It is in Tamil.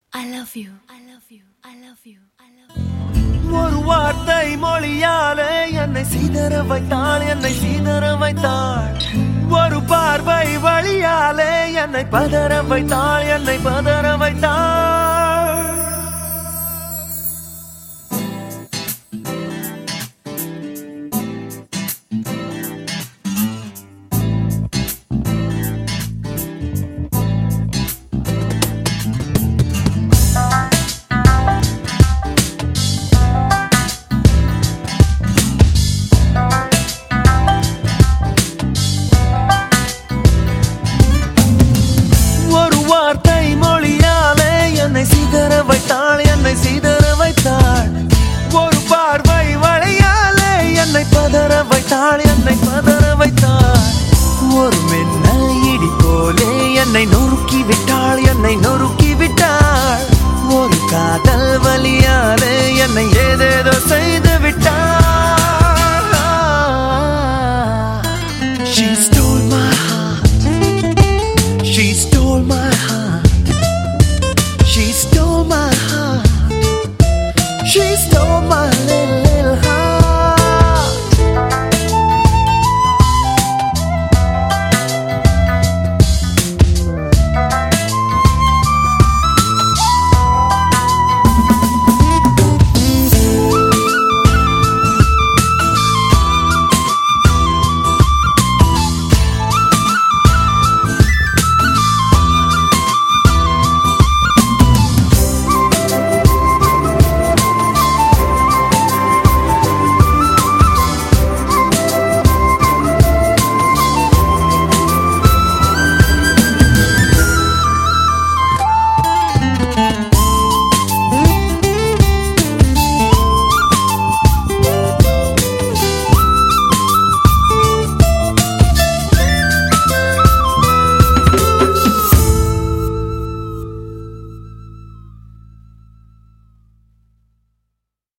I love you. I love you. I love you. I love you. ஒரு வார்த்தை மொழியாலே என்னை சீதற வைத்தாள் என்னை சீதற வைத்தாள் ஒரு பார்வை வழியாலே என்னை பதற வைத்தாள் என்னை பதற வைத்தாள் ஒரு வார்த்தை மொழியாலே என்னை சீதற வைத்தாள் என்னை சீதற வைத்தாள் ஒரு பார்வை வழியாலே என்னை பதற வைத்தாள் என்னை பதற வைத்தாள் ஒரு மின்னல் இடி போலே என்னை நொறுக்கி விட்டாள் என்னை நொறுக்கி விட்டாள் ஒரு காதல் வலியாலே என்னை ஏதேதோ செய்து